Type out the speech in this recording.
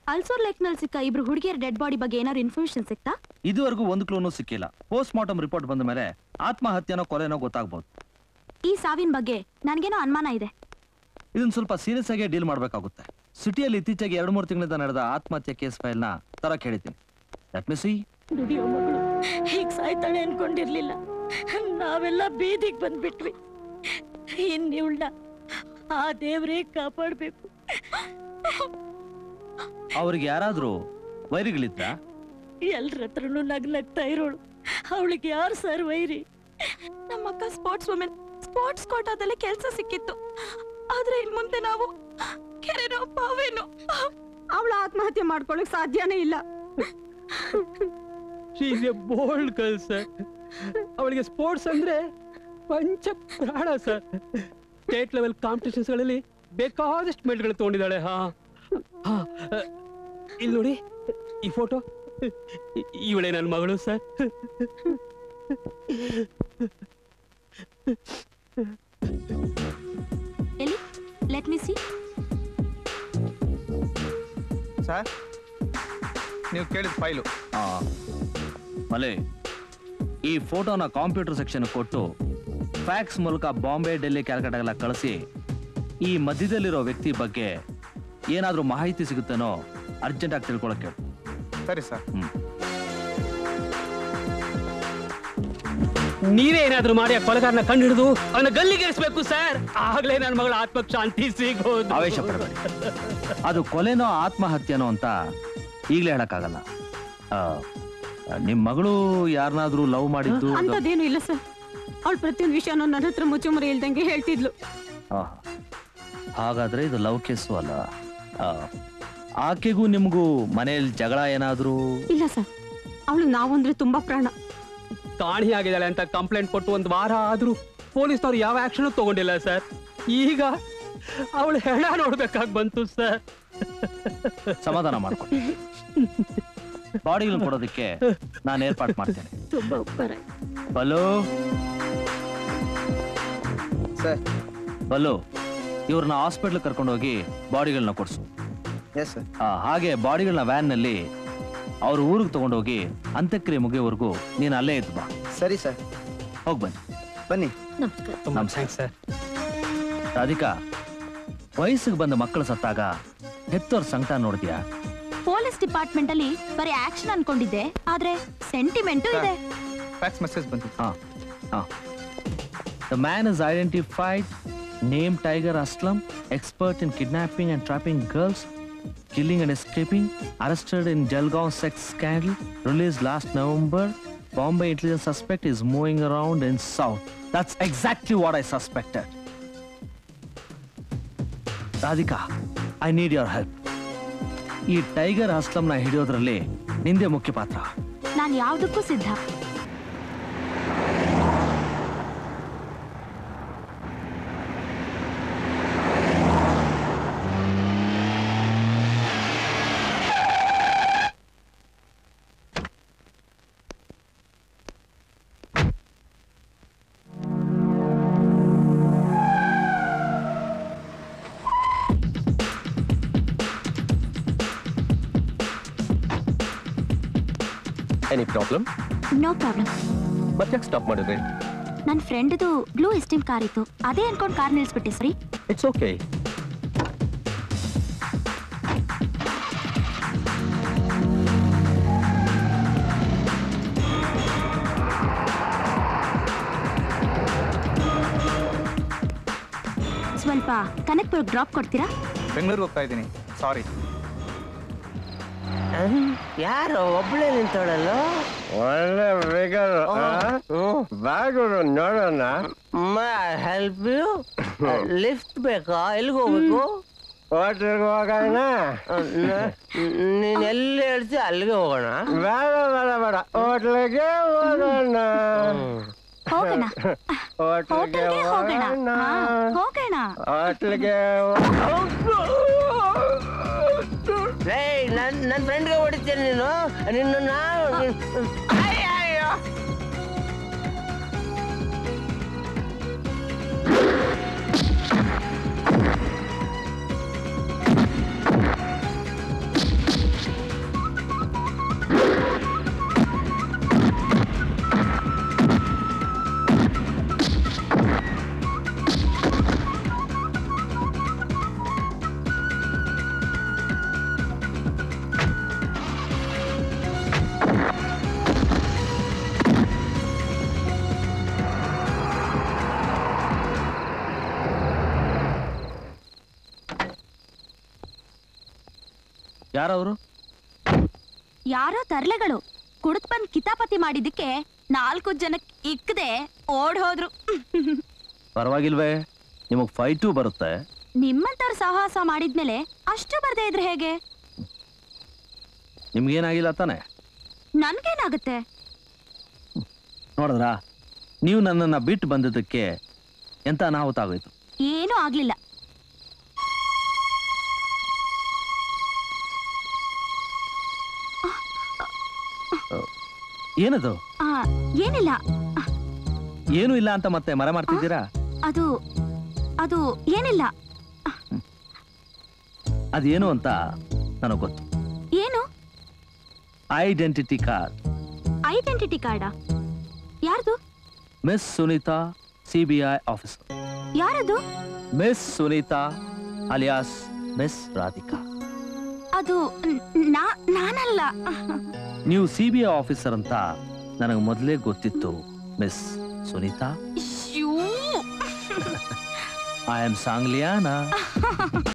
Ulsoor lake ನಲ್ಲಿ ಸಿಕ್ಕ ಇಬ್ರು ಹುಡುಗಿಯರ ಡೆಡ್ ಬಾಡಿ ಬಗ್ಗೆ ಏನಾದ್ರು ಇನ್ಫಾರ್ಮೇಶನ್ ಸಿಕ್ತಾ ಇದುವರೆಗೂ ಒಂದು ಕ್ಲೂನು ಸಿಕ್ಕಿಲ್ಲ ಪೋಸ್ಟ್ ಮಾರ್ಟಮ್ ರಿಪೋರ್ಟ್ ಬಂದ ಮೇಲೆ ಆತ್ಮಹತ್ಯೆನೋ ಕೊಲೆನೋ ಗೊತ್ತಾಗ್ಬೋದು ಈ ಸಾವಿನ ಬಗ್ಗೆ ನನ್ಗೇನೋ ಅನುಮಾನ ಇದೆ ಇದನ್ನ ಸ್ವಲ್ಪ ಸೀರಿಯಸ್ ಆಗಿ ಡೀಲ್ ಮಾಡಬೇಕಾಗುತ್ತೆ ಸಿಟಿಯಲ್ಲಿ ಇತ್ತೀಚೆಗೆ ಎರಡು ಮೂರು ತಿಂಗಳಿಂದ ನಡೆದ ಆತ್ಮಹತ್ಯೆ ಕೇಸ್ ಫೈಲ್ನ ತರಕ್ ಹೇಳಿದ್ದೀನಿ ಲೆಟ್ ಮಿ ಸಿ ದುಡಿಯೋ ಮಗಳು ಹೀಗ್ ಸಾಯ್ತಾಳೆ ಅನ್ಕೊಂಡಿರ್ಲಿಲ್ಲ ನಾವೆಲ್ಲ ಬೀದಿಗೆ ಬಂದ್ಬಿಟ್ವಿ ಇನ್ನಿವ್ಳನ್ನ ಆ ದೇವ್ರೇ ಕಾಪಾಡ್ಬೇಕು ಅವ್ರಿಗೆ ಯಾರಾದ್ರೂ ವೈರಿಗಳಿದ್ರಾ ಎಲ್ರ ಹತ್ರನು ನಗ್ನಗ್ತಾ ಇರೋಳು ಅವಳಿಗೆ ಯಾರು ಸರ್ ವೈರಿ ನಮ್ಮ ಅಕ್ಕ ಸ್ಪೋರ್ಟ್ಸ್ ವುಮೆನ್ ಸ್ಪೋರ್ಟ್ಸ್ ಕೋಟಾದಲ್ಲಿ ಕೆಲಸ ಸಿಕ್ಕಿತ್ತು ಆದ್ರೆ ಇನ್ ಮುಂದೆ ನಾವು ಕೆರೆನೋ ಪಾವೇನೋ ಅವಳ ಆತ್ಮಹತ್ಯೆ ಮಾಡ್ಕೊಳಕ್ ಸಾಧ್ಯನೇ ಇಲ್ಲ she is a bold girl sir ಅವಳಿಗೆ ಸ್ಪೋರ್ಟ್ಸ್ ಅಂದ್ರೆ ಪಂಚ ಪ್ರಾಣ ಸರ್ ಸ್ಟೇಟ್ ಲೆವೆಲ್ ಕಾಂಪಿಟೇಷನ್ಸ್ಗಳಲ್ಲಿ ಬೇಕಾದಷ್ಟು ಮೆಡಲ್ಗಳು ತಗೊಂಡಿದ್ದಾಳೆ ಹಾ ಹಾ ಇಲ್ಲಿ ನೋಡಿ ಈ ಫೋಟೋ ಇವಳೇ ನನ್ನ ಮಗಳು ಸರ್ ಎಲ್ಲಿ ಲೆಟ್ ಮಿ ಸಿ ಸರ್ ನೀವು ಕೇಳಿದ ಫೈಲು ಮಲೆ ಈ ಫೋಟೋನ ಕಂಪ್ಯೂಟರ್ ಸೆಕ್ಷನ್ ಕೊಟ್ಟು ಫ್ಯಾಕ್ಸ್ ಮೂಲಕ ಬಾಂಬೆ ಡೆಲ್ಲಿ ಕ್ಯಾಲ್ಕಟಾಗೆಲ್ಲ ಕಳಿಸಿ ಈ ಮಧ್ಯದಲ್ಲಿರೋ ವ್ಯಕ್ತಿ ಬಗ್ಗೆ ಏನಾದ್ರೂ ಮಾಹಿತಿ ಸಿಗುತ್ತೇನೋ ಅರ್ಜೆಂಟ್ ಆಗಿ ತಿಳ್ಕೊಳಕ್ಕೆ ಹೇಳು. ಸರಿ ಸರ್ ಹ್ಮ್ ನೀವೇ ಏನಾದ್ರೂ ಮಾಡಿ ಆ ಕೊಲೆಗಾರನ ಕಂಡು ಹಿಡಿದು ಅವನ ಗಲ್ಲಿಗೇರಿಸ್ಬೇಕು ಸರ್ ಆಗ್ಲೇ ನನ್ನ ಮಗಳ ಆತ್ಮಕ್ ಶಾಂತಿ ಸಿಗೋದು ಆವೇಶ ಪಡಬೇಡಿ ಅದು ಕೊಲೆನೋ ಆತ್ಮಹತ್ಯೆನೋ ಅಂತ ಈಗಲೇ ಹೇಳಕ್ಕಾಗಲ್ಲ ಆ, ನಿಮ್ ಮಗಳು ಯಾರನ್ನಾದ್ರೂ ಲವ್ ಮಾಡಿದ್ದು ಅದು- ಅಂತದೇನು ಇಲ್ಲ ಸರ್ ಅವಳು ಪ್ರತಿಯೊಂದು ವಿಷಯನೂ ನನ್ನ ಹತ್ರ ಮುಚ್ಚುಮರಿ ಇಲ್ದಂಗೆ ಹೇಳ್ತಿದ್ಲು ಆಹಾ. ಹಾಗಾದ್ರೆ ಇದು ಲವ್ ಕೇಸು ಅಲ್ಲ ಆ, ಆಕೆಗೂ ನಿಮ್ಗೂ ಮನೆಯಲ್ಲಿ ಜಗಳ ಏನಾದ್ರೂ ಇಲ್ಲ ಸರ್ ಅವಳು ನಾವಂದ್ರೆ ತುಂಬಾ ಪ್ರಾಣ ಕಾಣಿ ಆಗಿದ್ದಾಳೆ ಅಂತ ಕಂಪ್ಲೇಂಟ್ ಕೊಟ್ಟು ಒಂದು ವಾರ ಆದ್ರೂ ಪೊಲೀಸ್ನವ್ರು ಯಾವ ಆಕ್ಷನ್ ತಗೊಂಡಿಲ್ಲ ಸರ್ ಈಗ ಅವಳು ಹೆಣ ನೋಡ್ಬೇಕಾಗಿ ಬಂತು ಸರ್ ಸಮಾಧಾನ ಮಾಡ್ಕೊಂಡು ಬಾಡಿಗಳನ್ನ ಕೊಡೋದಕ್ಕೆ ನಾನು ಏರ್ಪಾಟ್ ಮಾಡ್ತೇನೆ ತುಂಬಾ ಉಪಕಾರ ಬಲು ಸರ್ ಬಲು ಇವ್ರನ್ನ ಹಾಸ್ಪಿಟ್ಲ್ ಕರ್ಕೊಂಡೋಗಿ ಬಾಡಿಗಳನ್ನ ಕೊಡ್ಸು ಎಸ್ ಸರ್ ಆ, ಹಾಗೆ ಬಾಡಿಗಳನ್ನ ವ್ಯಾನ್ ನಲ್ಲಿ ಅವ್ರ ಊರಿಗೆ ತಗೊಂಡೋಗಿ ಅಂತ್ಯಕ್ರಿಯೆ ಮುಗಿಯೋವರೆಗೂ ನೀನು ಅಲ್ಲೇ ಇದ್ದು ಬಾ ಸರಿ ಸರ್ ಹೋಗ್ ಬನ್ನಿ ಬನ್ನಿ ನಮಸ್ಕಾರ ತುಂಬಾ ನಮಸ್ತೆ. ಥ್ಯಾಂಕ್ಸ್ ಸರ್ ರಾಧಿಕಾ ವಯಸ್ಸಿಗೆ ಬಂದ ಮಕ್ಕಳು ಸತ್ತಾಗ ಹೆತ್ತೋರ್ ಸಂಕಟ ನೋಡಿದ್ಯಾ ಪೊಲೀಸ್ ಡಿಪಾರ್ಟ್ಮೆಂಟ್ ಅಲ್ಲಿ ಬರೀ ಆಕ್ಷನ್ ಅನ್ಕೊಂಡಿದ್ದೆ ಆದ್ರೆ ಸೆಂಟಿಮೆಂಟು ಇದೆ ಫ್ಯಾಕ್ಸ್ ಮೆಸೇಜ್ ಬಂತು ಹಾ ಹಾ The man is identified, named Tiger Aslam, expert in kidnapping and trapping girls, killing and escaping, arrested in Jalgaon sex scandal, released last November. Bombay intelligence suspect is moving around in south. That's exactly what I suspected. Radhika I need your help ಈ tiger ಅಸ್ಲಂನ ಹಿಡಿಯೋದ್ರಲ್ಲಿ ನಿಂದೆ ಮುಖ್ಯ ಪಾತ್ರ ನಾನ್ ಯಾವ್ದಕ್ಕೂ ಸಿದ್ಧ any problem no problem ಮತ್ತೆ ಯಾಕೆ ಸ್ಟಾಪ್ ಮಾಡಿದ್ರಿ ನನ್ನ ಫ್ರೆಂಡ್ದು ಬ್ಲೂ ಎಸ್ಟೀಮ್ ಕಾರ್ ಇತ್ತು ಅದೇ ಅನ್ಕೊಂಡ್ ಕಾರ್ ನಿಲ್ಸ್ಬಿಟ್ಟೆ ಸರಿ ಇಟ್ಸ್ ಓಕೆ ಸ್ವಲ್ಪ ಕನಕ್ಪುರ್ ಡ್ರಾಪ್ ಕೊಡ್ತೀರಾ ಬೆಂಗಳೂರಿಗೆ ಹೋಗ್ತಾ ಇದ್ದೀನಿ ಸಾರಿ ಯಾರು ಒಬ್ಳೆ ನಿಂತೋಳಲ್ಲ ಒಳ್ಳೆ ಫಿಗರ್ ಬ್ಯಾಗುರು ನೋಡೋಣ ಹೆಲ್ಪ್ ಯು ಲಿಫ್ಟ್ ಬೇಕಾ ಎಲ್ಲಿಗೆ ಹೋಗ್ಬೇಕು ಹೋಟ್ಲಿಗೆ ಹೋಗೋಣ ನೀನ್ ಎಲ್ಲಿ ಹೇಳ್ತಿ ಅಲ್ಲಿಗೆ ಹೋಗೋಣ ಬೇಡ ಬೇಡ ಬೇಡ ಹೋಟ್ಲಿಗೆ ಹೋಗೋಣ ಹೋಗೋಣ ಹೋಟ್ಲಿಗೆ ಹೋಟೆಲ್ಗೆ ಹೋಗೋಣ ಹೋಗೋಣ ಹಾ, ಹೋಗೋಣ ಹೋಟ್ಲಿಗೆ ಏಯ್ ನನ್ ನನ್ನ ಫ್ರೆಂಡ್ಗೆ ಹೊಡಿತೀನಿ ನೀನು ನಿನ್ನ ನಾನು ಅಯ್ಯಯ್ಯೋ ಯಾರವರು ಯಾರೋ ತರ್ಲೆಗಳು ಕುಡಿದ್ ಬಂದ್ ಕಿತಾಪತಿ ಮಾಡಿದ್ದಕ್ಕೆ ನಾಲ್ಕು ಜನಕ್ಕೆ ಇಕ್ಕದೆ ಓಡ್ ಹೋದ್ರು ಪರವಾಗಿಲ್ವೇ ನಿಮಗ್ ಫೈಟು ಬರುತ್ತೆ ನಿಮ್ಮಂತವ್ರ ಸಹವಾಸ ಮಾಡಿದ್ಮೇಲೆ ಅಷ್ಟು ಬರ್ದೇ ಇದ್ರೆ ಹೇಗೆ ನಿಮ್ಗೇನಾಗಿಲ್ಲ ತಾನೆ ನನ್ಗೇನಾಗುತ್ತೆ ನೋಡಿದ್ರಾ ನೀವು ನನ್ನನ್ನ ಬಿಟ್ಟು ಬಂದಿದ್ದಕ್ಕೆ ಎಂತ ಅನಾಹುತ ಆಗೋಯ್ತು ಏನೂ ಆಗ್ಲಿಲ್ಲ ಏನದು ಆ, ಏನಿಲ್ಲ ಏನೂ ಇಲ್ಲ ಅಂತ ಮತ್ತೆ ಮರೆ ಮಾಡ್ತಿದ್ದೀರಾ ಅದು ಅದು ಏನಿಲ್ಲ ಅದೇನು ಅಂತ ನನಗೆ ಗೊತ್ತು ಏನು ಐಡೆಂಟಿಟಿ ಕಾರ್ಡ್ ಐಡೆಂಟಿಟಿ ಕಾರ್ಡಾ ಯಾರ್ದು miss Sunita C B I officer ಯಾರದು miss Sunita alias miss Radhika ಅದು ನ್- ನಾ ನಾನಲ್ಲ ನೀವು ಸಿ ಬಿ ಐ ಆಫೀಸರ್ ಅಂತ ನನಗೆ ಮೊದಲೇ ಗೊತ್ತಿತ್ತು ಮಿಸ್ ಸುನೀತಾ ಶ್ಯೂ. I am Sangliana